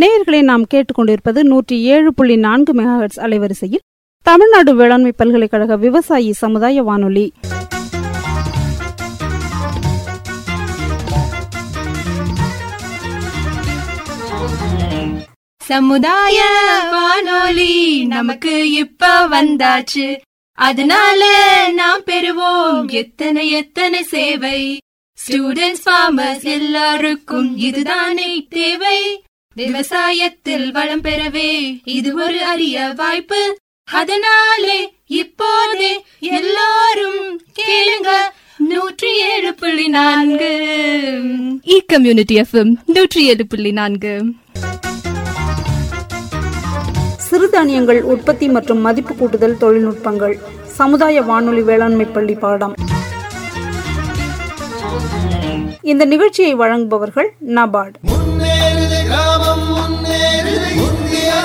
நேயர்களை நாம் கேட்டுக்கொண்டிருப்பது நூற்றி ஏழு புள்ளி நான்கு மெகாஹெட்ஸ் அலைவரிசையில் தமிழ்நாடு வேளாண்மை பல்கலைக்கழக விவசாயி சமுதாய வானொலி சமுதாய வானொலி நமக்கு இப்ப வந்தாச்சு அதனால நாம் பெறுவோம் எத்தனை எத்தனை சேவை ஸ்டூடெண்ட்ஸ் ஃபார்மர்ஸ் எல்லாருக்கும் இதுதானே தேவை விவசாயத்தில் வளம் பெறவே இது ஒரு அரிய வாய்ப்பு அதனாலே இப்போதே எல்லாரும் கேளுங்க நூற்றி ஏழு புள்ளி நான்கு இ கம்யூனிட்டி எஃப்எம் நூற்றி ஏழு புள்ளி நான்கு சிறுதானியங்கள் உற்பத்தி மற்றும் மதிப்பு கூட்டுதல் தொழில்நுட்பங்கள் சமுதாய வானொலி வேளாண்மை பள்ளி பாடம் இந்த நிகழ்ச்சியை வழங்குபவர்கள் நபார்டு முன்னேறுது கிராமம் முன்னேறுது இந்தியா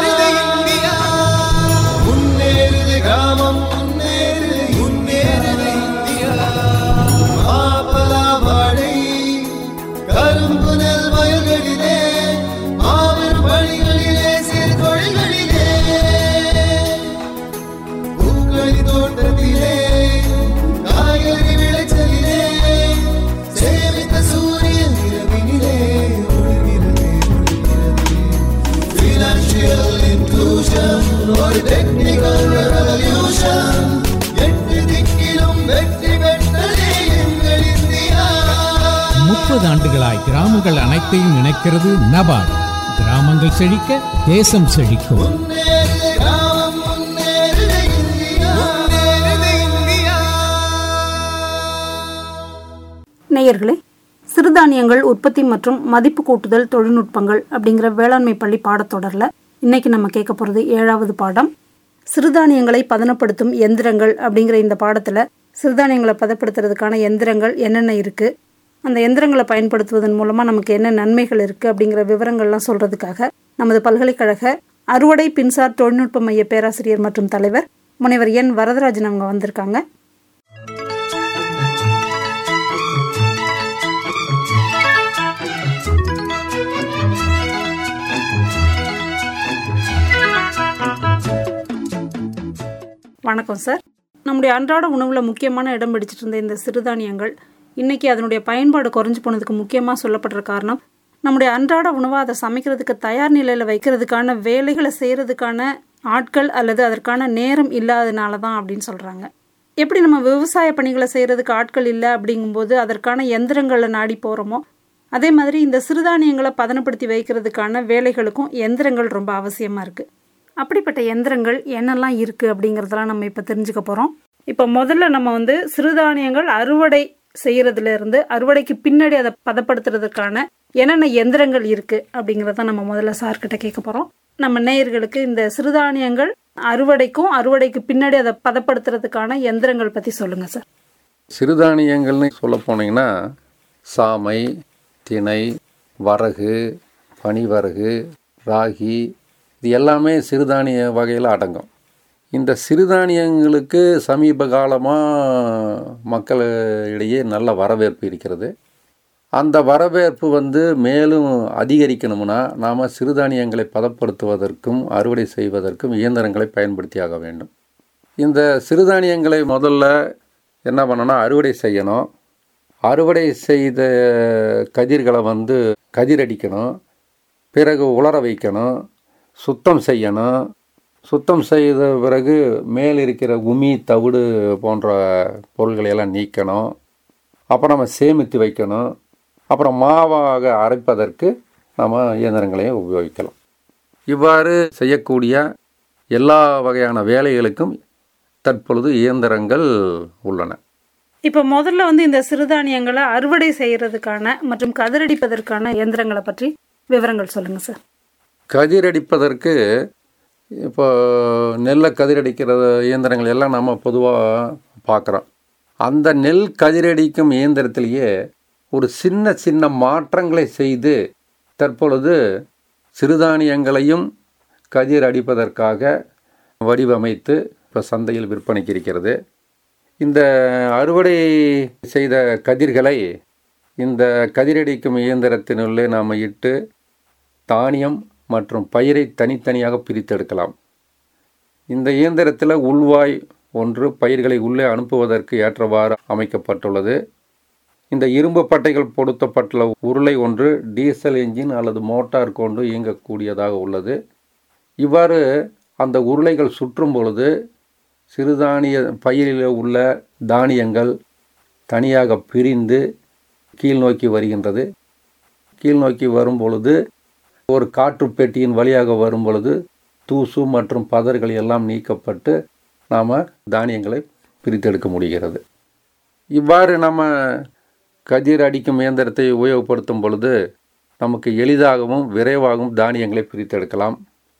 முன்னேறுது கிராமம் முன்னேறுது முன்னேறுது இந்தியா மாப்பலா வாழை கரும்பு நெல் வயல்களிலே மாபெரும் பணிகளிலே சிறு தொழில்களிலே பூக்களி தோட்டத்திலே காய்கறி விளைச்சலிலே சேமித்த சூரியன் இரவினிலே ஒளிர்கிறது ஒளிர்கிறது Financial inclusion ஒரு technical revolution எட்டு திக்கிலும் வெற்றி பெற்றதே எங்கள் இந்தியா முப்பது ஆண்டுகளாய் கிராமங்கள் அனைத்தையும் இணைக்கிறது நபார்டு கிராமங்கள் செழிக்க தேசம் செழிக்கும் முன்னேறுது கிராமம் முன்னேறுது இந்தியா முன்னேறுது இந்தியா நேயர்களே சிறுதானியங்கள் உற்பத்தி மற்றும் மதிப்பு கூட்டுதல் தொழில்நுட்பங்கள் அப்படிங்கிற வேளாண்மை பள்ளி பாடத்தொடரில் இன்னைக்கு நம்ம கேட்க போகிறது ஏழாவது பாடம் சிறுதானியங்களை பதனப்படுத்தும் எந்திரங்கள் அப்படிங்கிற இந்த பாடத்தில் சிறுதானியங்களை பதப்படுத்துறதுக்கான எந்திரங்கள் என்னென்ன இருக்குது அந்த எந்திரங்களை பயன்படுத்துவதன் மூலமாக நமக்கு என்ன நன்மைகள் இருக்குது அப்படிங்கிற விவரங்கள்லாம் சொல்கிறதுக்காக நமது பல்கலைக்கழக அறுவடை பின்சார் தொழில்நுட்ப மைய பேராசிரியர் மற்றும் தலைவர் முனைவர் என் வரதராஜன் அவங்க வந்திருக்காங்க வணக்கம் சார் நம்முடைய அன்றாட உணவில் முக்கியமான இடம் பிடிச்சிட்டு இருந்த இந்த சிறுதானியங்கள் இன்னைக்கு அதனுடைய பயன்பாடு குறைஞ்சு போனதுக்கு முக்கியமாக சொல்லப்படுற காரணம் நம்முடைய அன்றாட உணவை அதை சமைக்கிறதுக்கு தயார் நிலையில் வைக்கிறதுக்கான வேலைகளை செய்கிறதுக்கான ஆட்கள் அல்லது அதற்கான நேரம் இல்லாதனால தான் அப்படின்னு சொல்கிறாங்க எப்படி நம்ம விவசாய பணிகளை செய்கிறதுக்கு ஆட்கள் இல்லை அப்படிங்கும்போது அதற்கான எந்திரங்களை நாடி போகிறோமோ அதே மாதிரி இந்த சிறுதானியங்களை பதனப்படுத்தி வைக்கிறதுக்கான வேலைகளுக்கும் எந்திரங்கள் ரொம்ப அவசியமாக இருக்குது அப்படிப்பட்ட எந்திரங்கள் என்னெல்லாம் இருக்குது அப்படிங்கிறதெல்லாம் நம்ம இப்போ தெரிஞ்சுக்க போகிறோம் இப்போ முதல்ல நம்ம வந்து சிறுதானியங்கள் அறுவடை செய்யறதுல இருந்து அறுவடைக்கு பின்னாடி அதை பதப்படுத்துறதுக்கான என்னென்ன எந்திரங்கள் இருக்குது அப்படிங்கிறத நம்ம முதல்ல சார்கிட்ட கேட்க போகிறோம் நம்ம நேயர்களுக்கு இந்த சிறுதானியங்கள் அறுவடைக்கும் அறுவடைக்கு பின்னாடி அதை பதப்படுத்துறதுக்கான எந்திரங்கள் பற்றி சொல்லுங்கள் சார் சிறுதானியங்கள்னு சொல்ல போனீங்கன்னா சாமை திணை வரகு பனிவரகு ராகி இது எல்லாமே சிறுதானிய வகையில் அடங்கும் இந்த சிறுதானியங்களுக்கு சமீப காலமாக மக்களிடையே நல்ல வரவேற்பு இருக்கிறது அந்த வரவேற்பு வந்து மேலும் அதிகரிக்கணும்னா நாம் சிறுதானியங்களை பதப்படுத்துவதற்கும் அறுவடை செய்வதற்கும் இயந்திரங்களை பயன்படுத்தியாக வேண்டும் இந்த சிறுதானியங்களை முதல்ல என்ன பண்ணணும் அறுவடை செய்யணும் அறுவடை செய்த கதிர்களை வந்து கதிரடிக்கணும் பிறகு உலர வைக்கணும் சுத்தம் செய்யணும் சுத்தம் செய்த பிறகு மேல் இருக்கிற உமி தவிடு போன்ற பொருள்களை எல்லாம் நீக்கணும் அப்புறம் நம்ம சேமித்து வைக்கணும் அப்புறம் மாவாக அரைப்பதற்கு நம்ம இயந்திரங்களையும் உபயோகிக்கலாம் இவ்வாறு செய்யக்கூடிய எல்லா வகையான வேலைகளுக்கும் தற்பொழுது இயந்திரங்கள் உள்ளன இப்போ முதல்ல வந்து இந்த சிறுதானியங்களை அறுவடை செய்யறதுக்கான மற்றும் கதிரடிப்பதற்கான இயந்திரங்களை பற்றி விவரங்கள் சொல்லுங்கள் சார் கதிரடிப்பதற்கு இப்போ நெல்லை கதிரடிக்கிற இயந்திரங்கள் எல்லாம் நம்ம பொதுவாக பார்க்குறோம் அந்த நெல் கதிரடிக்கும் இயந்திரத்திலேயே ஒரு சின்ன சின்ன மாற்றங்களை செய்து தற்பொழுது சிறுதானியங்களையும் கதிர் அடிப்பதற்காக வடிவமைத்து இப்போ சந்தையில் விற்பனைக்கு இருக்கிறது இந்த அறுவடை செய்த கதிர்களை இந்த கதிரடிக்கும் இயந்திரத்தினுள்ளே நாம் இட்டு தானியம் மற்றும் பயிரை தனித்தனியாக பிரித்தெடுக்கலாம் இந்த இயந்திரத்தில் உள்வாய் ஒன்று பயிர்களை உள்ளே அனுப்புவதற்கு ஏற்றவாறு அமைக்கப்பட்டுள்ளது இந்த இரும்பு பட்டைகள் பொருத்தப்பட்டுள்ள உருளை ஒன்று டீசல் என்ஜின் அல்லது மோட்டார் கொண்டு இயங்கக்கூடியதாக உள்ளது இவ்வாறு அந்த உருளைகள் சுற்றும் பொழுது சிறுதானிய பயிரில் உள்ள தானியங்கள் தனியாக பிரிந்து கீழ் நோக்கி வருகின்றது கீழ் நோக்கி வரும் பொழுது ஒரு காற்று பெட்டியின் வழியாக வரும் பொழுது தூசு மற்றும் பதர்கள் எல்லாம் நீக்கப்பட்டு நாம் தானியங்களை பிரித்தெடுக்க முடிகிறது இவ்வாறு நம்ம கதிர் அடிக்கும் இயந்திரத்தை உபயோகப்படுத்தும் பொழுது நமக்கு எளிதாகவும் விரைவாகவும் தானியங்களை பிரித்தெடுக்கலாம்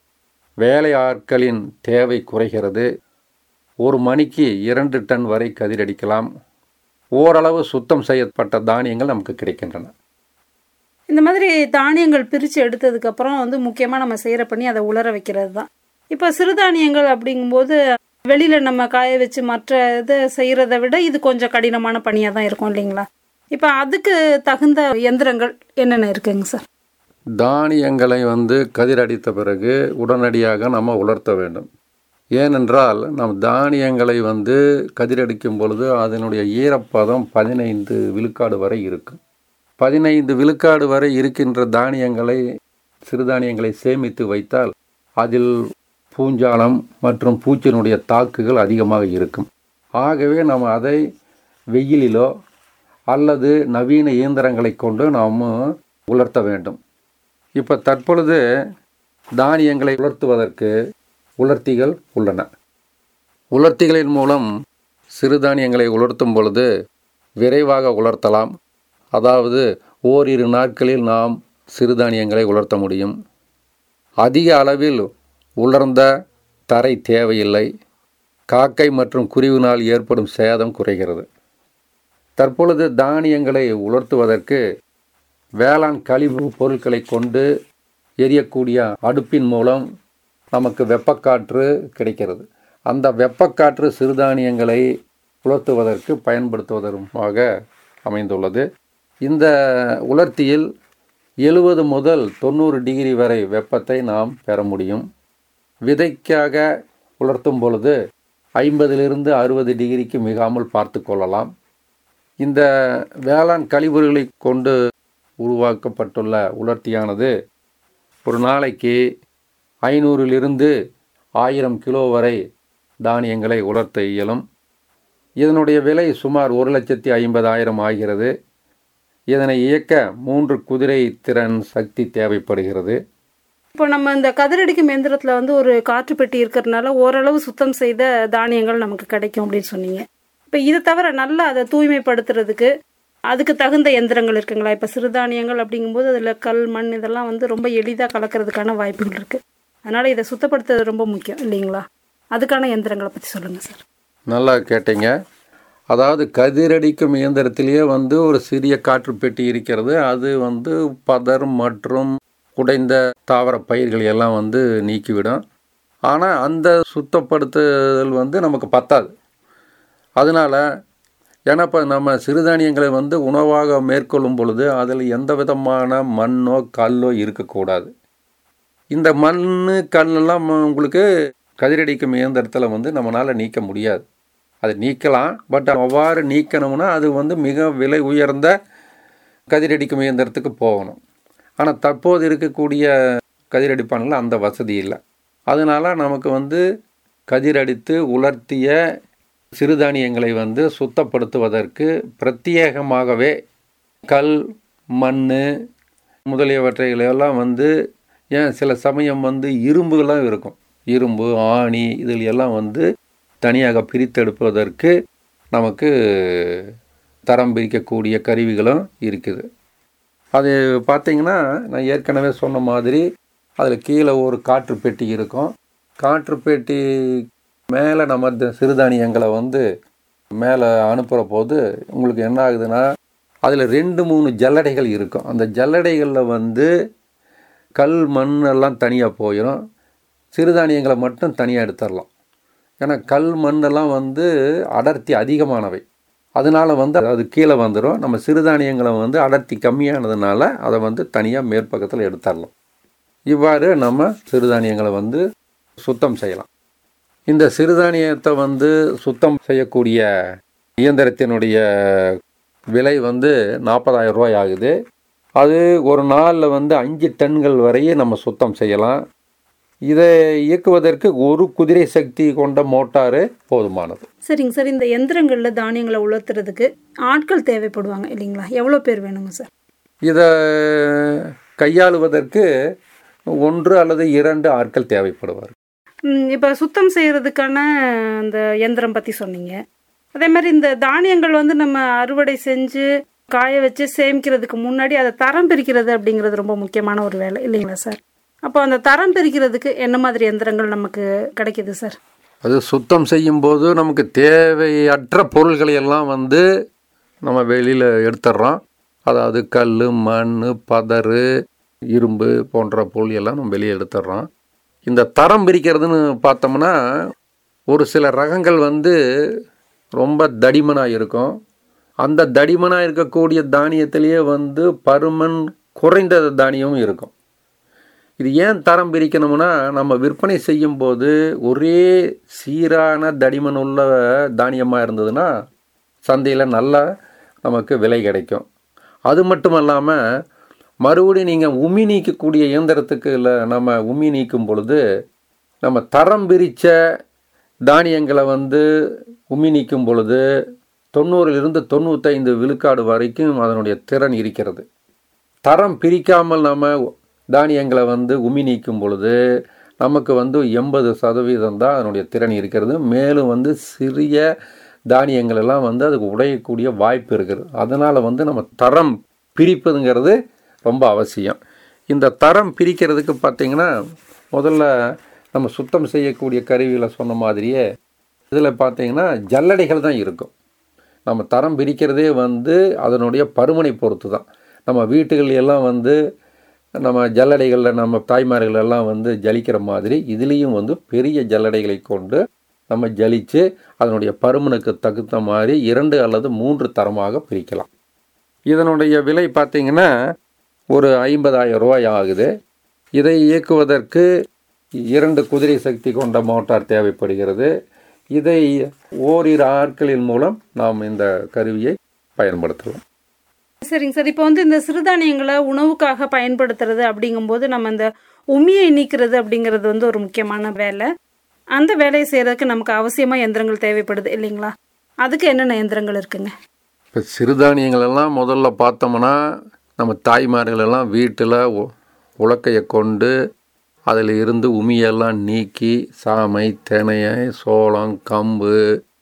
வேலை ஆட்களின் தேவை குறைகிறது ஒரு மணிக்கு இரண்டு டன் வரை கதிரடிக்கலாம் ஓரளவு சுத்தம் செய்யப்பட்ட தானியங்கள் நமக்கு கிடைக்கின்றன இந்த மாதிரி தானியங்கள் பிரித்து எடுத்ததுக்கப்புறம் வந்து முக்கியமாக நம்ம செய்கிற பண்ணி அதை உலர வைக்கிறது தான் இப்போ சிறுதானியங்கள் அப்படிங்கும்போது வெளியில் நம்ம காய வச்சு மற்ற இதை செய்கிறத விட இது கொஞ்சம் கடினமான பணியாக தான் இருக்கும் இல்லைங்களா இப்போ அதுக்கு தகுந்த எந்திரங்கள் என்னென்ன இருக்குங்க சார் தானியங்களை வந்து கதிரடித்த பிறகு உடனடியாக நம்ம உலர்த்த வேண்டும் ஏனென்றால் நம் தானியங்களை வந்து கதிரடிக்கும் பொழுது அதனுடைய ஈரப்பதம் பதினைந்து விழுக்காடு வரை இருக்கும் பதினைந்து விழுக்காடு வரை இருக்கின்ற தானியங்களை சிறுதானியங்களை சேமித்து வைத்தால் அதில் பூஞ்சாலம் மற்றும் பூச்சியினுடைய தாக்குகள் அதிகமாக இருக்கும் ஆகவே நாம் அதை வெயிலிலோ அல்லது நவீன இயந்திரங்களை கொண்டு நாம் உலர்த்த வேண்டும் இப்போ தற்பொழுது தானியங்களை உலர்த்துவதற்கு உலர்த்திகள் உள்ளன உலர்த்திகளின் மூலம் சிறுதானியங்களை உலர்த்தும் பொழுது விரைவாக உலர்த்தலாம் அதாவது ஓரிரு நாட்களில் நாம் சிறுதானியங்களை உலர்த்த முடியும் அதிக அளவில் உலர்ந்த தரை தேவையில்லை காக்கை மற்றும் குருவினால் ஏற்படும் சேதம் குறைகிறது தற்பொழுது தானியங்களை உலர்த்துவதற்கு வேளாண் கழிவு பொருட்களை கொண்டு எரியக்கூடிய அடுப்பின் மூலம் நமக்கு வெப்பக்காற்று கிடைக்கிறது அந்த வெப்பக்காற்று சிறுதானியங்களை உலர்த்துவதற்கு பயன்படுத்துவதற்காக அமைந்துள்ளது இந்த உலர்த்தியில் எழுபது முதல் தொண்ணூறு டிகிரி வரை வெப்பத்தை நாம் பெற முடியும் விதைக்காக உலர்த்தும் பொழுது ஐம்பதிலிருந்து அறுபது டிகிரிக்கு மிகாமல் பார்த்து கொள்ளலாம் இந்த வேளாண் கழிவுகளை கொண்டு உருவாக்கப்பட்டுள்ள உலர்த்தியானது ஒரு நாளைக்கு ஐநூறிலிருந்து ஆயிரம் கிலோ வரை தானியங்களை உலர்த்த இயலும் இதனுடைய விலை சுமார் ஒரு லட்சத்தி ஐம்பதாயிரம் ஆகிறது இதனை இயக்க மூன்று குதிரை திறன் சக்தி தேவைப்படுகிறது இப்போ நம்ம இந்த கதிரடிக்கும் எந்திரத்தில் வந்து ஒரு காற்று பெட்டி இருக்கிறதுனால ஓரளவு சுத்தம் செய்த தானியங்கள் நமக்கு கிடைக்கும் அப்படின்னு சொன்னீங்க இப்போ இது தவிர நல்லா அதை தூய்மைப்படுத்துறதுக்கு அதுக்கு தகுந்த எந்திரங்கள் இருக்குங்களா இப்போ சிறுதானியங்கள் அப்படிங்கும்போது அதில் கல் மண் இதெல்லாம் வந்து ரொம்ப எளிதாக கலக்கிறதுக்கான வாய்ப்புகள் இருக்குது அதனால் இதை சுத்தப்படுத்துறது ரொம்ப முக்கியம் இல்லைங்களா அதுக்கான எந்திரங்களை பற்றி சொல்லுங்கள் சார் நல்லா கேட்டீங்க அதாவது கதிரடிக்கும் இயந்திரத்திலேயே வந்து ஒரு சிறிய காற்று பெட்டி இருக்கிறது அது வந்து பதர் மற்றும் உடைந்த தாவர பயிர்கள் எல்லாம் வந்து நீக்கிவிடும் ஆனால் அந்த சுத்தப்படுத்துதல் வந்து நமக்கு பத்தாது அதனால் ஏன்னா இப்போ நம்ம சிறுதானியங்களை வந்து உணவாக மேற்கொள்ளும் பொழுது அதில் எந்த விதமான மண்ணோ கல்லோ இருக்கக்கூடாது இந்த மண் கல்லெல்லாம் உங்களுக்கு கதிரடிக்கும் இயந்திரத்தில் வந்து நம்மளால் நீக்க முடியாது அது நீக்கலாம் பட் அவ்வாறு நீக்கணும்னா அது வந்து மிக விலை உயர்ந்த கதிரடிக்கும் இயந்திரத்துக்கு போகணும் ஆனால் தற்போது இருக்கக்கூடிய கதிரடிப்பானில் அந்த வசதி இல்லை அதனால் நமக்கு வந்து கதிரடித்து உலர்த்திய சிறுதானியங்களை வந்து சுத்தப்படுத்துவதற்கு பிரத்யேகமாகவே கல் மண் முதலியவற்றைகளெல்லாம் வந்து ஏன் சில சமயம் வந்து இரும்புகள்லாம் இருக்கும் இரும்பு ஆணி இதில் எல்லாம் வந்து தனியாக பிரித்தெடுப்பதற்கு நமக்கு தரம் பிரிக்கக்கூடிய கருவிகளும் இருக்குது அது பார்த்தீங்கன்னா நான் ஏற்கனவே சொன்ன மாதிரி அதில் கீழே ஒரு காற்று பெட்டி இருக்கும் காற்று பெட்டி மேலே நம்ம இந்த சிறுதானியங்களை வந்து மேலே அனுப்புகிற போது உங்களுக்கு என்ன ஆகுதுன்னா அதில் ரெண்டு மூணு ஜல்லடைகள் இருக்கும் அந்த ஜல்லடைகளில் வந்து கல் மண் எல்லாம் தனியாக போயிடும் சிறுதானியங்களை மட்டும் தனியாக எடுத்துடலாம் ஏன்னா கல் மண்ணெல்லாம் வந்து அடர்த்தி அதிகமானவை அதனால் வந்து அது கீழே வந்துடும் நம்ம சிறுதானியங்களை வந்து அடர்த்தி கம்மியானதுனால அதை வந்து தனியாக மேற்பக்கத்தில் எடுத்துடலாம் இவ்வாறு நம்ம சிறுதானியங்களை வந்து சுத்தம் செய்யலாம் இந்த சிறுதானியத்தை வந்து சுத்தம் செய்யக்கூடிய இயந்திரத்தினுடைய விலை வந்து நாற்பதாயிரம் ரூபாய் ஆகுது அது ஒரு நாளில் வந்து அஞ்சு டன்கள் வரையும் நம்ம சுத்தம் செய்யலாம் இதை இயக்குவதற்கு ஒரு குதிரை சக்தி கொண்ட மோட்டாரு போதுமானது சரிங்க சார் இந்த எந்திரங்களில் தானியங்களை உலர்த்துறதுக்கு ஆட்கள் தேவைப்படுவாங்க இல்லைங்களா எவ்வளோ பேர் வேணுங்க சார் இதை கையாளுவதற்கு ஒன்று அல்லது இரண்டு ஆட்கள் தேவைப்படுவார் இப்போ சுத்தம் செய்கிறதுக்கான அந்த எந்திரம் பற்றி சொன்னீங்க அதே மாதிரி இந்த தானியங்கள் வந்து நம்ம அறுவடை செஞ்சு காய வச்சு சேமிக்கிறதுக்கு முன்னாடி அதை தரம் பிரிக்கிறது அப்படிங்கிறது ரொம்ப முக்கியமான ஒரு வேலை இல்லைங்களா சார் அப்போ அந்த தரம் பிரிக்கிறதுக்கு என்ன மாதிரி எந்திரங்கள் நமக்கு கிடைக்குது சார் அது சுத்தம் செய்யும்போது நமக்கு தேவையற்ற பொருள்களை எல்லாம் வந்து நம்ம வெளியில் எடுத்துடுறோம் அதாவது கல் மண் பதறு இரும்பு போன்ற பொருள் எல்லாம் நம்ம வெளியே எடுத்துடுறோம் இந்த தரம் பிரிக்கிறதுன்னு பார்த்தோம்னா ஒரு சில ரகங்கள் வந்து ரொம்ப தடிமனாக இருக்கும் அந்த தடிமனாக இருக்கக்கூடிய தானியத்திலேயே வந்து பருமன் குறைந்த தானியமும் இருக்கும் இது ஏன் தரம் பிரிக்கணும்னா நம்ம விற்பனை செய்யும்போது ஒரே சீரான தடிமன் உள்ள தானியமாக இருந்ததுன்னா சந்தையில் நல்லா நமக்கு விலை கிடைக்கும் அது மட்டும் இல்லாமல் மறுபடியும் நீங்கள் உமி நீக்கக்கூடிய இயந்திரத்துக்கு இல்லை நம்ம உமி நீக்கும் பொழுது நம்ம தரம் பிரித்த தானியங்களை வந்து உமி நீக்கும் பொழுது தொண்ணூறிலிருந்து தொண்ணூத்தைந்து விழுக்காடு வரைக்கும் அதனுடைய திறன் இருக்கிறது தரம் பிரிக்காமல் நம்ம தானியங்களை வந்து உமி நீக்கும் பொழுது நமக்கு வந்து எண்பது சதவீதம் தான் அதனுடைய திறன் இருக்கிறது மேலும் வந்து சிறிய தானியங்கள் எல்லாம் வந்து அதுக்கு உடையக்கூடிய வாய்ப்பு இருக்குது அதனால் வந்து நம்ம தரம் பிரிப்பதுங்கிறது ரொம்ப அவசியம் இந்த தரம் பிரிக்கிறதுக்கு பார்த்திங்கன்னா முதல்ல நம்ம சுத்தம் செய்யக்கூடிய கருவியில் சொன்ன மாதிரியே இதில் பார்த்தீங்கன்னா ஜல்லடைகள் தான் இருக்கும் நம்ம தரம் பிரிக்கிறதே வந்து அதனுடைய பருமனை பொறுத்து தான் நம்ம வீட்டுகள் எல்லாம் வந்து நம்ம ஜல்லடைகளில் நம்ம தாய்மார்கள் எல்லாம் வந்து ஜலிக்கிற மாதிரி இதுலேயும் வந்து பெரிய ஜல்லடைகளை கொண்டு நம்ம ஜலித்து அதனுடைய பருமனுக்கு தகுந்த மாதிரி இரண்டு அல்லது மூன்று தரமாக பிரிக்கலாம் இதனுடைய விலை பார்த்திங்கன்னா ஒரு ஐம்பதாயிரம் ரூபாய் ஆகுது இதை இயக்குவதற்கு இரண்டு குதிரை சக்தி கொண்ட மோட்டார் தேவைப்படுகிறது இதை ஓரிரு ஆட்களின் மூலம் நாம் இந்த கருவியை பயன்படுத்தலாம் சரிங்க சார் இப்போ வந்து இந்த சிறுதானியங்களை உணவுக்காக பயன்படுத்துறது அப்படிங்கும்போது நம்ம இந்த உமியை நீக்கிறது அப்படிங்கிறது வந்து ஒரு முக்கியமான வேலை அந்த வேலையை செய்கிறதுக்கு நமக்கு அவசியமாக எந்திரங்கள் தேவைப்படுது இல்லைங்களா அதுக்கு என்னென்ன எந்திரங்கள் இருக்குங்க இப்போ சிறுதானியங்கள் எல்லாம் முதல்ல பார்த்தோம்னா நம்ம தாய்மார்கள் எல்லாம் வீட்டில் உலக்கையை கொண்டு அதில் இருந்து உமியெல்லாம் நீக்கி சாமை தினையை சோளம் கம்பு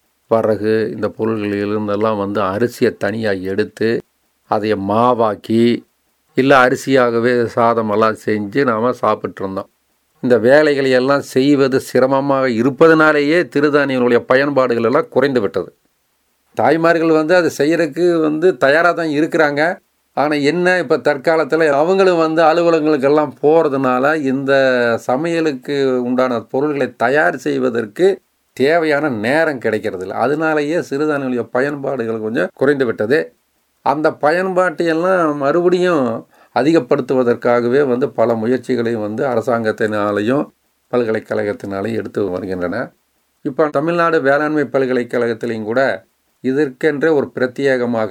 வரகு இந்த பொருள்களிலிருந்தெல்லாம் வந்து அரிசியை தனியாக எடுத்து அதை மாவாக்கி இல்லை அரிசியாகவே சாதமெல்லாம் செஞ்சு நாம் சாப்பிட்ருந்தோம் இந்த வேலைகளை எல்லாம் செய்வது சிரமமாக இருப்பதனாலேயே திருதானியங்களுடைய பயன்பாடுகள் எல்லாம் குறைந்து விட்டது தாய்மார்கள் வந்து அதை செய்யறதுக்கு வந்து தயாராக தான் இருக்கிறாங்க ஆனால் என்ன இப்போ தற்காலத்தில் அவங்களும் வந்து அலுவலகங்களுக்கெல்லாம் போகிறதுனால இந்த சமையலுக்கு உண்டான பொருள்களை தயார் செய்வதற்கு தேவையான நேரம் கிடைக்கிறது இல்லை அதனாலேயே சிறுதானியங்களுடைய பயன்பாடுகள் கொஞ்சம் குறைந்து விட்டது அந்த பயன்பாட்டையெல்லாம் மறுபடியும் அதிகப்படுத்துவதற்காகவே வந்து பல முயற்சிகளையும் வந்து அரசாங்கத்தினாலையும் பல்கலைக்கழகத்தினாலையும் எடுத்து வருகின்றன இப்போ தமிழ்நாடு வேளாண்மை பல்கலைக்கழகத்திலையும் கூட இதற்கென்ற ஒரு பிரத்யேகமாக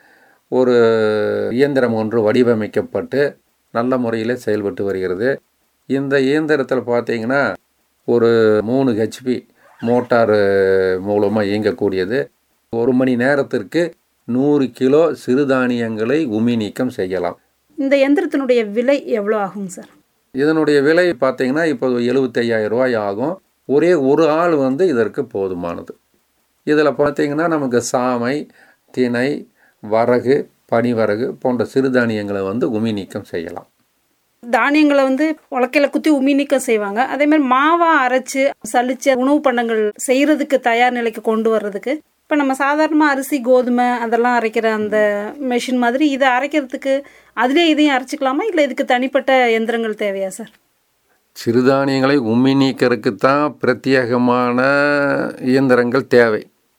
ஒரு இயந்திரம் ஒன்று வடிவமைக்கப்பட்டு நல்ல முறையில் செயல்பட்டு வருகிறது இந்த இயந்திரத்தில் பார்த்தீங்கன்னா ஒரு மூணு ஹெச்பி மோட்டார் மூலமாக இயங்கக்கூடியது ஒரு மணி நேரத்திற்கு நூறு கிலோ சிறுதானியங்களை உமி நீக்கம் செய்யலாம் இந்த எந்திரத்தினுடைய விலை எவ்வளோ ஆகும் சார் இதனுடைய விலை பார்த்தீங்கன்னா இப்போ எழுபத்தையாயிரம் ரூபாய் ஆகும் ஒரே ஒரு ஆள் வந்து இதற்கு போதுமானது இதில் பார்த்தீங்கன்னா நமக்கு சாமை திணை வரகு பனிவரகு போன்ற சிறுதானியங்களை வந்து உமி நீக்கம் செய்யலாம் தானியங்களை வந்து உலக்கையில குத்தி உமி நீக்கம் செய்வாங்க அதே மாதிரி மாவா அரைச்சு சலிச்ச உணவு பண்டங்கள் செய்யறதுக்கு தயார் நிலைக்கு கொண்டு வர்றதுக்கு இப்போ நம்ம சாதாரணமாக அரிசி கோதுமை அதெல்லாம் அரைக்கிற அந்த மெஷின் மாதிரி இதை அரைக்கிறதுக்கு அதிலே இதையும் அரைச்சிக்கலாமா இல்லை இதுக்கு தனிப்பட்ட எந்திரங்கள் தேவையா சார் சிறுதானியங்களை உமி நீக்கிறதுக்கு தான் பிரத்யேகமான இயந்திரங்கள் தேவை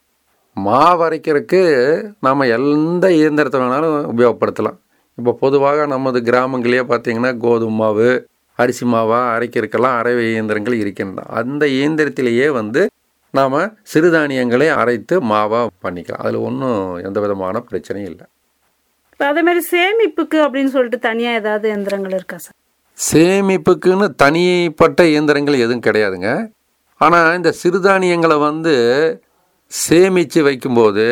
மாவு அரைக்கிறதுக்கு நாம் எந்த இயந்திரத்தை வேணாலும் உபயோகப்படுத்தலாம் இப்போ பொதுவாக நமது கிராமங்களே பார்த்தீங்கன்னா கோதுமை மாவு அரிசி மாவா அரைக்கிறதுக்கெல்லாம் அரைவை இயந்திரங்கள் இருக்கின்றன அந்த இயந்திரத்திலேயே வந்து நாம் சிறுதானியங்களை அரைத்து மாவாக பண்ணிக்கலாம் அதில் ஒன்றும் எந்த விதமான பிரச்சனையும் இல்லை இப்போ அதே மாதிரி சேமிப்புக்கு அப்படின்னு சொல்லிட்டு தனியாக ஏதாவது எந்திரங்கள் இருக்கா சார் சேமிப்புக்குன்னு தனிப்பட்ட இயந்திரங்கள் எதுவும் கிடையாதுங்க ஆனால் இந்த சிறுதானியங்களை வந்து சேமித்து வைக்கும்போது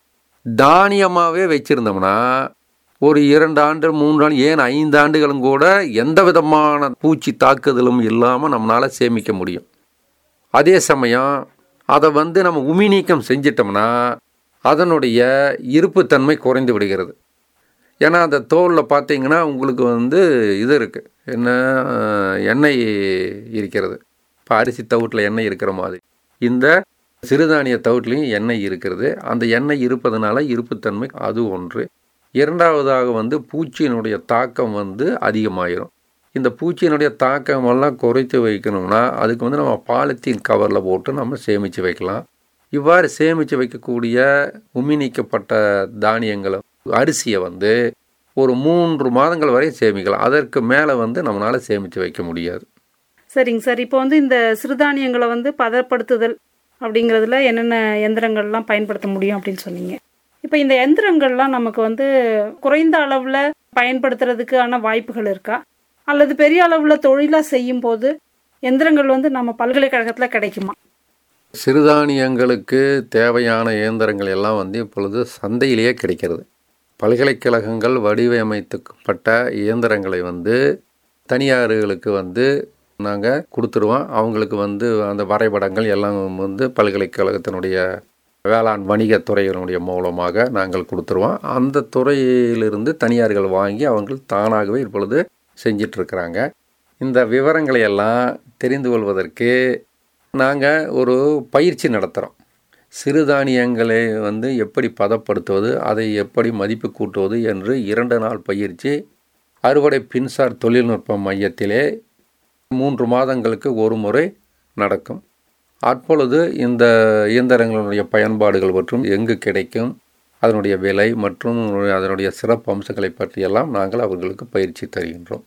தானியமாகவே வச்சுருந்தோம்னா ஒரு இரண்டு ஆண்டு மூன்று ஆண்டு ஏன் ஐந்து ஆண்டுகளும் கூட எந்த விதமான பூச்சி தாக்குதலும் இல்லாமல் நம்மளால் சேமிக்க முடியும் அதே சமயம் அதை வந்து நம்ம உமி நீக்கம் செஞ்சிட்டோம்னா அதனுடைய இருப்புத்தன்மை குறைந்து விடுகிறது ஏன்னா அந்த தோலில் பார்த்தீங்கன்னா உங்களுக்கு வந்து இது இருக்குது என்ன அஹ், எண்ணெய் இருக்கிறது இப்போ அரிசி தவிட்டில் எண்ணெய் இருக்கிற மாதிரி இந்த சிறுதானிய தவிட்லையும் எண்ணெய் இருக்கிறது அந்த எண்ணெய் இருப்பதனால இருப்புத்தன்மை அது ஒன்று இரண்டாவதாக வந்து பூச்சியினுடைய தாக்கம் வந்து அதிகமாயிரும் இந்த பூச்சியினுடைய தாக்கம் எல்லாம் குறைத்து வைக்கணும்னா அதுக்கு வந்து நம்ம பாலித்தீன் கவரில் போட்டு நம்ம சேமித்து வைக்கலாம் இவ்வாறு சேமித்து வைக்கக்கூடிய உமி நீக்கப்பட்ட தானியங்களை அரிசியை வந்து ஒரு மூன்று மாதங்கள் வரை சேமிக்கலாம் அதற்கு மேலே வந்து நம்மளால் சேமித்து வைக்க முடியாது சரிங்க சார் இப்போ வந்து இந்த சிறுதானியங்களை வந்து பதப்படுத்துதல் அப்படிங்கிறதுல என்னென்ன எந்திரங்கள்லாம் பயன்படுத்த முடியும் அப்படின்னு சொன்னீங்க இப்போ இந்த எந்திரங்கள்லாம் நமக்கு வந்து குறைந்த அளவில் பயன்படுத்துறதுக்கான வாய்ப்புகள் இருக்கா அல்லது பெரிய அளவில் தொழிலாக செய்யும் போது எந்திரங்கள் வந்து நம்ம பல்கலைக்கழகத்தில் கிடைக்குமா சிறுதானியங்களுக்கு தேவையான இயந்திரங்கள் எல்லாம் வந்து இப்பொழுது சந்தையிலேயே கிடைக்கிறது பல்கலைக்கழகங்கள் வடிவமைக்கப்பட்ட இயந்திரங்களை வந்து தனியார்களுக்கு வந்து நாங்கள் கொடுத்துருவோம் அவங்களுக்கு வந்து அந்த வரைபடங்கள் எல்லாம் வந்து பல்கலைக்கழகத்தினுடைய வேளாண் வணிகத் துறையினுடைய மூலமாக நாங்கள் கொடுத்துருவோம் அந்த துறையிலிருந்து தனியார்கள் வாங்கி அவங்க தானாகவே இப்பொழுது செஞ்சிட்ருக்கிறாங்க இந்த விவரங்களை எல்லாம் தெரிந்து கொள்வதற்கு நாங்கள் ஒரு பயிற்சி நடத்துகிறோம் சிறுதானியங்களை வந்து எப்படி பதப்படுத்துவது அதை எப்படி மதிப்பு கூட்டுவது என்று இரண்டு நாள் பயிற்சி அறுவடை பின்சார் தொழில்நுட்ப மையத்திலே மூன்று மாதங்களுக்கு ஒரு முறை நடக்கும் அப்பொழுது இந்த இயந்திரங்களுடைய பயன்பாடுகள் மற்றும் எங்கு கிடைக்கும் அதனுடைய விலை மற்றும் அதனுடைய சிறப்பு அம்சங்களை பற்றியெல்லாம் நாங்கள் அவர்களுக்கு பயிற்சி தருகின்றோம்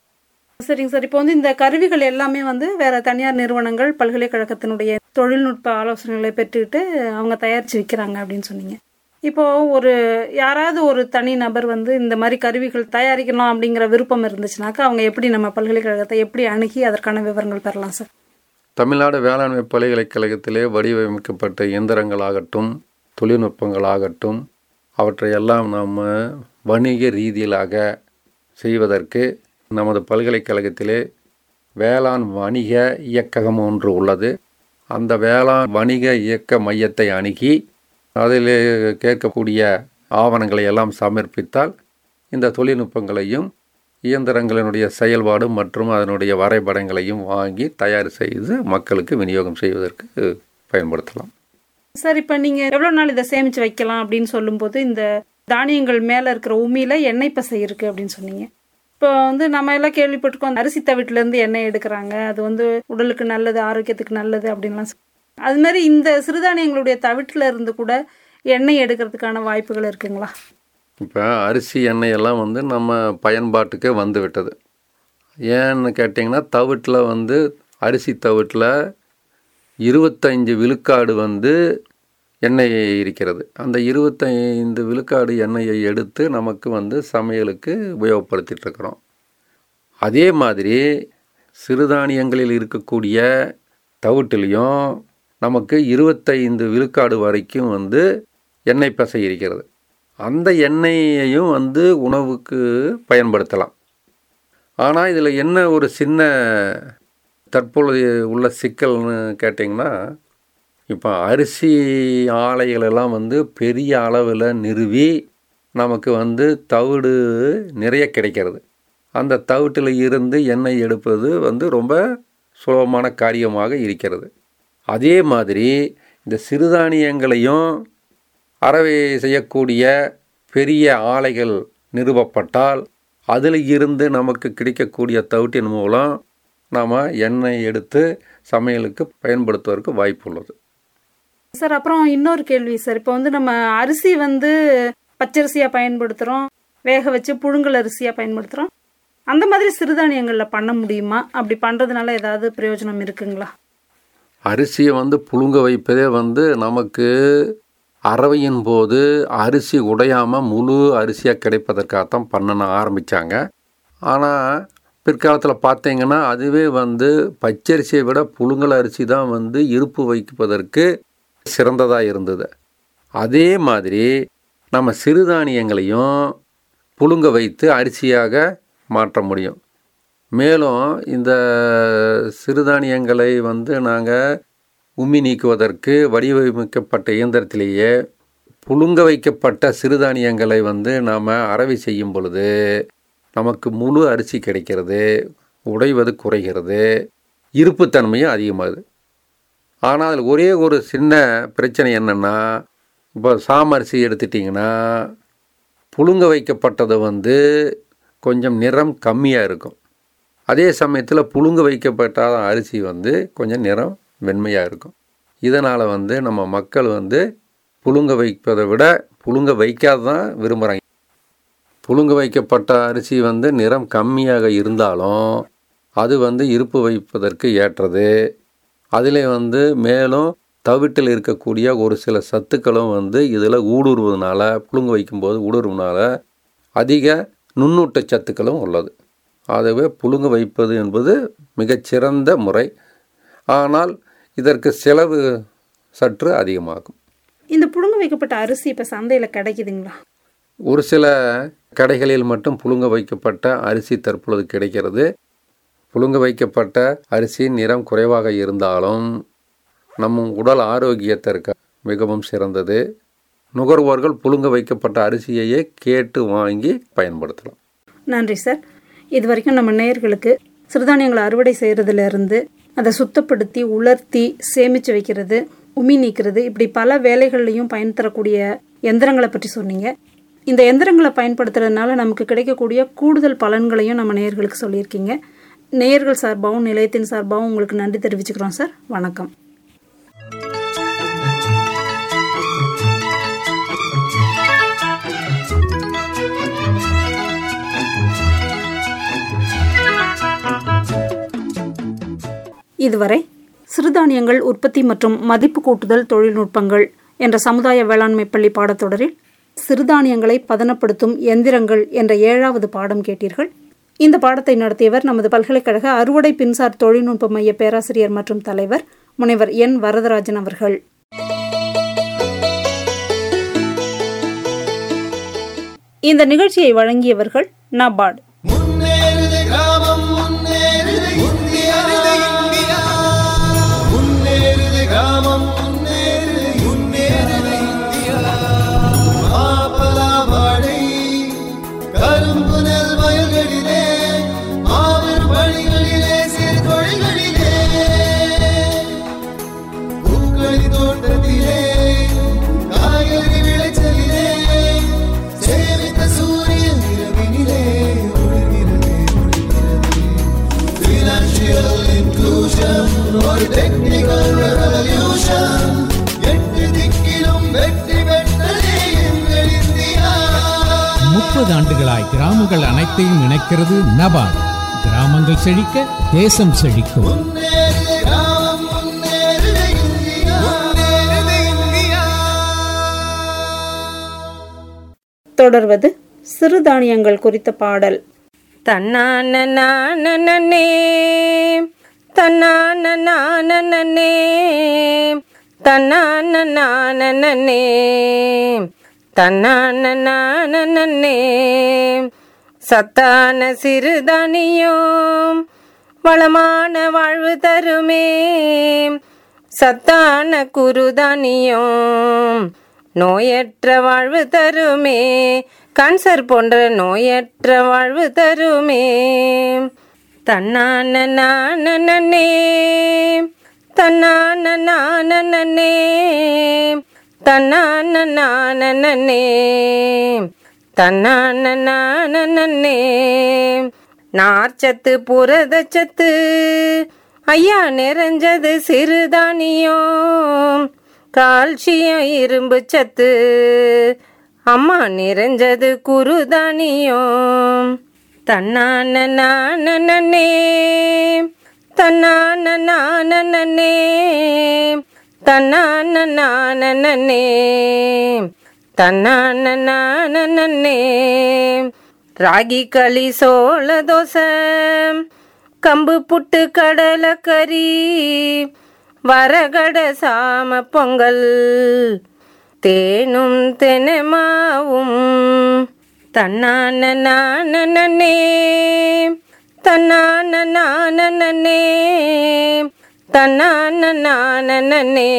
சரிங்க சார் இப்போ வந்து இந்த கருவிகள் எல்லாமே வந்து வேற தனியார் நிறுவனங்கள் பல்கலைக்கழகத்தினுடைய தொழில்நுட்ப ஆலோசனைகளை பெற்றுக்கிட்டு அவங்க தயாரித்து விற்கிறாங்க அப்படின்னு சொன்னீங்க இப்போ ஒரு யாராவது ஒரு தனி நபர் வந்து இந்த மாதிரி கருவிகள் தயாரிக்கணும் அப்படிங்கிற விருப்பம் இருந்துச்சுனாக்கா அவங்க எப்படி நம்ம பல்கலைக்கழகத்தை எப்படி அணுகி அதற்கான விவரங்கள் பெறலாம் சார் தமிழ்நாடு வேளாண்மை பல்கலைக்கழகத்திலே வடிவமைக்கப்பட்ட இயந்திரங்களாகட்டும் தொழில்நுட்பங்களாகட்டும் அவற்றையெல்லாம் நம்ம வணிக ரீதியிலாக செய்வதற்கு நமது பல்கலைக்கழகத்திலே வேளாண் வணிக இயக்ககம் ஒன்று உள்ளது அந்த வேளாண் வணிக இயக்க மையத்தை அணுகி அதில் கேட்கக்கூடிய ஆவணங்களை எல்லாம் சமர்ப்பித்தால் இந்த தொழில்நுட்பங்களையும் இயந்திரங்களினுடைய செயல்பாடு மற்றும் அதனுடைய வரைபடங்களையும் வாங்கி தயார் செய்து மக்களுக்கு விநியோகம் செய்வதற்கு பயன்படுத்தலாம் சார் இப்போ நீங்கள் எவ்வளோ நாள் இதை சேமித்து வைக்கலாம் அப்படின்னு சொல்லும்போது இந்த தானியங்கள் மேலே இருக்கிற உமியில் எண்ணெய் பசை இருக்குது அப்படின்னு சொன்னீங்க இப்போ வந்து நம்ம எல்லாம் கேள்விப்பட்டிருக்கோம் அந்த அரிசி தவிட்டிலேருந்து எண்ணெய் எடுக்கிறாங்க அது வந்து உடலுக்கு நல்லது ஆரோக்கியத்துக்கு நல்லது அப்படின்லாம் சொ- அது மாதிரி இந்த சிறுதானியங்களுடைய தவிட்டில் இருந்து கூட எண்ணெய் எடுக்கிறதுக்கான வாய்ப்புகள் இருக்குங்களா இப்போ அரிசி எண்ணெய் எல்லாம் வந்து நம்ம பயன்பாட்டுக்கே வந்து விட்டது ஏன்னு கேட்டிங்கன்னா தவிட்டில் வந்து அரிசி தவிட்டில் இருபத்தைந்து விழுக்காடு வந்து எண்ணெய் இருக்கிறது அந்த இருபத்தைந்து விழுக்காடு எண்ணெயை எடுத்து நமக்கு வந்து சமையலுக்கு உபயோகப்படுத்திட்டு இருக்கிறோம் அதே மாதிரி சிறுதானியங்களில் இருக்கக்கூடிய தவிட்டிலையும் நமக்கு இருபத்தைந்து விழுக்காடு வரைக்கும் வந்து எண்ணெய் பசை இருக்கிறது அந்த எண்ணெயையும் வந்து உணவுக்கு பயன்படுத்தலாம் ஆனால் இதில் என்ன ஒரு சின்ன தற்பொழுது உள்ள சிக்கல்னு கேட்டிங்கன்னா இப்போ அரிசி ஆலைகள் எல்லாம் வந்து பெரிய அளவில் நிறுவி நமக்கு வந்து தவிடு நிறைய கிடைக்கிறது அந்த தவிட்டில் இருந்து எண்ணெய் எடுப்பது வந்து ரொம்ப சுலபமான காரியமாக இருக்கிறது அதே மாதிரி இந்த சிறுதானியங்களையும் அறவை செய்யக்கூடிய பெரிய ஆலைகள் நிறுவப்பட்டால் அதில் இருந்து நமக்கு கிடைக்கக்கூடிய தவிட்டின் மூலம் நாம் எண்ணெய் எடுத்து சமையலுக்கு பயன்படுத்துவதற்கு வாய்ப்பு உள்ளது சார் அப்புறம் இன்னொரு கேள்வி சார் இப்போ வந்து நம்ம அரிசி வந்து பச்சரிசியாக பயன்படுத்துகிறோம் வேக வச்சு புழுங்கல் அரிசியாக பயன்படுத்துகிறோம் அந்த மாதிரி சிறுதானியங்களில் பண்ண முடியுமா அப்படி பண்ணுறதுனால ஏதாவது பிரயோஜனம் இருக்குங்களா அரிசியை வந்து புழுங்க வைப்பதே வந்து நமக்கு அரவையின் போது அரிசி உடையாமல் முழு அரிசியாக கிடைப்பதற்காகத்தான் பண்ண ஆரம்பித்தாங்க ஆனால் பிற்காலத்தில் பார்த்தீங்கன்னா அதுவே வந்து பச்சரிசியை விட புழுங்கல் அரிசி தான் வந்து இருப்பு வைப்பதற்கு சிறந்ததாக இருந்தது அதே மாதிரி நம்ம சிறுதானியங்களையும் புழுங்க வைத்து அரிசியாக மாற்ற முடியும் மேலும் இந்த சிறுதானியங்களை வந்து நாங்கள் உம்மி நீக்குவதற்கு வடிவமைக்கப்பட்ட இயந்திரத்திலேயே புழுங்க வைக்கப்பட்ட சிறுதானியங்களை வந்து நாம் அரவை செய்யும் பொழுது நமக்கு முழு அரிசி கிடைக்கிறது உடைவது குறைகிறது இருப்புத்தன்மையும் அதிகமாகுது ஆனால் அதில் ஒரே ஒரு சின்ன பிரச்சனை என்னென்னா இப்போ சாமரிசி எடுத்துட்டிங்கன்னா புழுங்க வைக்கப்பட்டது வந்து கொஞ்சம் நிறம் கம்மியாக இருக்கும் அதே சமயத்தில் புழுங்க வைக்கப்பட்ட அரிசி வந்து கொஞ்சம் நிறம் வெண்மையாக இருக்கும் இதனால் வந்து நம்ம மக்கள் வந்து புழுங்க வைப்பதை விட புழுங்க வைக்காத தான் விரும்புகிறாங்க புழுங்க வைக்கப்பட்ட அரிசி வந்து நிறம் கம்மியாக இருந்தாலும் அது வந்து இருப்பு வைப்பதற்கு ஏற்றது அதில் வந்து மேலும் தவிட்டில் இருக்கக்கூடிய ஒரு சில சத்துக்களும் வந்து இதில் ஊடுருவதுனால புழுங்க வைக்கும்போது ஊடுருவனால அதிக நுண்ணூட்ட சத்துக்களும் உள்ளது ஆகவே புழுங்க வைப்பது என்பது மிகச்சிறந்த முறை ஆனால் இதற்கு செலவு சற்று அதிகமாகும் இந்த புழுங்க வைக்கப்பட்ட அரிசி இப்போ சந்தையில் கிடைக்குதுங்களா ஒரு சில கடைகளில் மட்டும் புழுங்க வைக்கப்பட்ட அரிசி தற்பொழுது கிடைக்கிறது புழுங்க வைக்கப்பட்ட அரிசி நிறம் குறைவாக இருந்தாலும் நம் உடல் ஆரோக்கியத்திற்கு மிகவும் சிறந்தது நுகர்வோர்கள் புழுங்க வைக்கப்பட்ட அரிசியையே கேட்டு வாங்கி பயன்படுத்தலாம் நன்றி சார் இது வரைக்கும் நம்ம நேயர்களுக்கு சிறுதானியங்களை அறுவடை செய்கிறதுலேருந்து அதை சுத்தப்படுத்தி உலர்த்தி சேமித்து வைக்கிறது உமி நீக்கிறது இப்படி பல வேலைகள்லையும் பயன் தரக்கூடிய எந்திரங்களை பற்றி சொன்னீங்க இந்த எந்திரங்களை பயன்படுத்துறதுனால நமக்கு கிடைக்கக்கூடிய கூடுதல் பலன்களையும் நம்ம நேயர்களுக்கு சொல்லியிருக்கீங்க நேயர்கள் சார்பாகவும் நிலையத்தின் சார்பாகவும் உங்களுக்கு நன்றி தெரிவிச்சுக்கிறோம் சார் வணக்கம் இதுவரை சிறுதானியங்கள் உற்பத்தி மற்றும் மதிப்பு கூட்டுதல் தொழில்நுட்பங்கள் என்ற சமுதாய வேளாண்மை பள்ளி பாடத்தொடரில் சிறுதானியங்களை பதனப்படுத்தும் எந்திரங்கள் என்ற ஏழாவது பாடம் கேட்டீர்கள் இந்த பாடத்தை நடத்தியவர் நமது பல்கலைக்கழக அறுவடை பின்சார் தொழில்நுட்ப மைய பேராசிரியர் மற்றும் தலைவர் முனைவர் என் வரதராஜன் அவர்கள் இந்த நிகழ்ச்சியை வழங்கியவர்கள் நபார்டு முன்னேறுது கிராமம் முன்னேறுது இந்தியா இந்தியா முன்னேறுது கிராமம் முன்னேறுது முன்னேறுது இந்தியா மாப்பலா வாடை கரும்பு நெல் வயல்களிலே மாபெரும் பணிகளிலே சிறு தொழில்களிலே பூக்களி தோட்டத்திலே காய்கறி விளைச்சலிலே சேமித்த சூரியன் இரவினிலே ஒளிர்கிறது ஒளிர்கிறது Financial inclusion ஒரு technical revolution எட்டு திக்கிலும் வெற்றி பெற்றதே எங்கள் இந்தியா முப்பது ஆண்டுகளாய் கிராமங்கள் அனைத்தையும் இணைக்கிறது நபார்டு கிராமங்கள் செழிக்க தேசம் செழிக்கும் முன்னேறுது கிராமம் முன்னேறுது இந்தியா முன்னேறுது இந்தியா தொடர்வது சிறுதானியங்கள் குறித்த பாடல் தன்னானே தன்னானே தன்னானே தன்னானே சத்தான சிறுதானியம் வளமான வாழ்வு தருமே சத்தான குருதானியம் நோயற்ற வாழ்வு தருமே கேன்சர் போன்ற நோயற்ற வாழ்வு தருமே தன்னானே தன்னானே தன்னானே தன்னானே நார்ச்சத்து புரதச்சத்து ஐயா நிறைஞ்சது சிறுதானியம் கால்சியம் இரும்பு சத்து அம்மா நிறைஞ்சது குருதானியம் தன்னானே தன்னானே தன்னானே தன்னானே ராகி களி சோள தோசை கம்பு புட்டு கடலை கறி வரகட சாம பொங்கல் தேனும் தெனமாவும் தன்னானே தன்னானே தன்னானே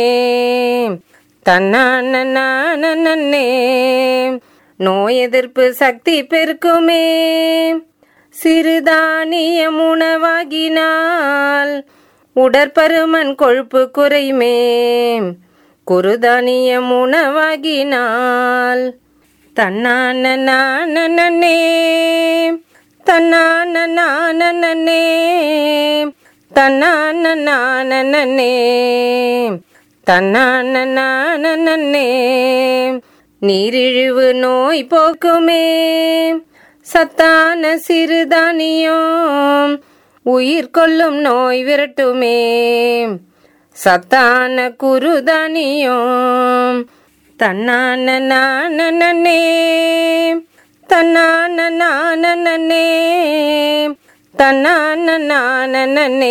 தன்னானே நோய் எதிர்ப்பு சக்தி பெருக்குமே சிறுதானியம் உணவாகினால் உடற்பருமன் கொழுப்பு குறையுமே குருதானியம் உணவாகினால் தன்னானே தன்னானே தன்னானே தன்னானே நீரிழிவு நோய் போக்குமே சத்தான சிறுதானியம் உயிர் கொள்ளும் நோய் விரட்டுமே சத்தான குருதானியம் தன்னானே தன்னானே தன்னானே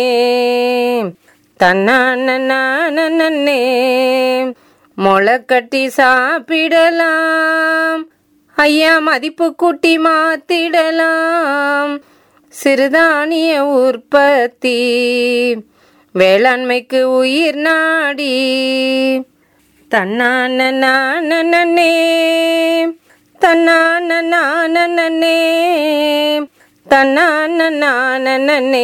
தன்னானே முளைக்கட்டி சாப்பிடலாம் ஐயா மதிப்பு கூட்டி மாத்திடலாம் சிறுதானிய உற்பத்தி வேளாண்மைக்கு உயிர் நாடி தன்னானே தன்னானே தன்னானே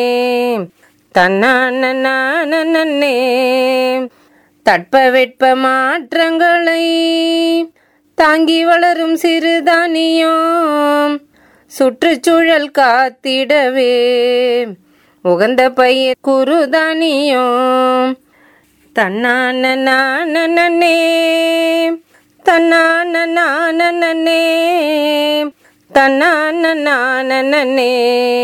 தன்னானே தட்பவெட்ப மாற்றங்களை தாங்கி வளரும் சிறுதானியம் சுற்றுச்சூழல் காத்திடவே உகந்த பயிர் குருதானியம் தன்னானே தன்னானே தன்னானே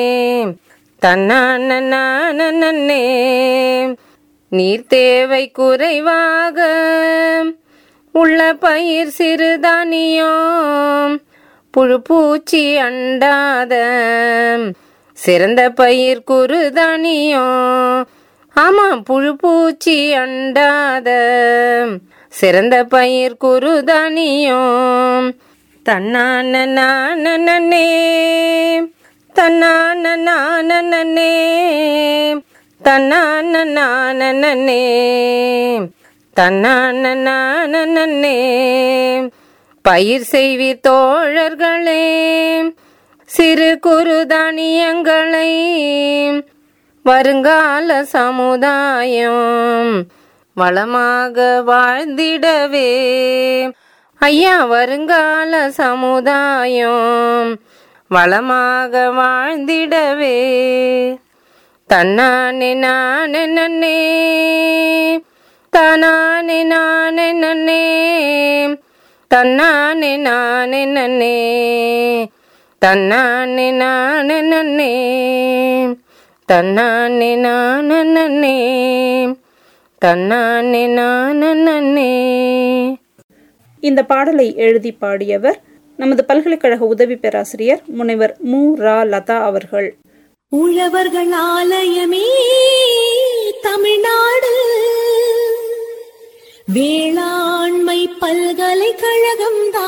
தன்னானே நீர் தேவை குறைவாக உள்ள பயிர் சிறுதானியம் புழு பூச்சி அண்டாத சிறந்த பயிர் குறுதானியம் ஆமா புழு பூச்சி அண்டாத சிறந்த பயிர் குறுதானியம் தன்னானே தன்னானே தன்னானே தன்னானே பயிர் செய்வி தோழர்களே சிறு குறுதானியங்களை வருங்கால சமுதாயம் வளமாக வாழ்ந்திடவே ஐயா வருங்கால சமுதாயம் வளமாக வாழ்ந்திடவே தன்னானே நானே நன்னே தனானே நானே நன்னே தன்னானே நானே நன்னே தன்னானே நானே நன்னே தன்னானே நானே நன்னே தன்னானே நானே நன்னே இந்த பாடலை எழுதி பாடியவர் நமது பல்கலைக்கழக உதவி பேராசிரியர் முனைவர் மு ரா லதா அவர்கள் உழவர்கள் ஆலயமே தமிழ்நாடு வேளாண்மை பல்கலைக்கழகம் தான்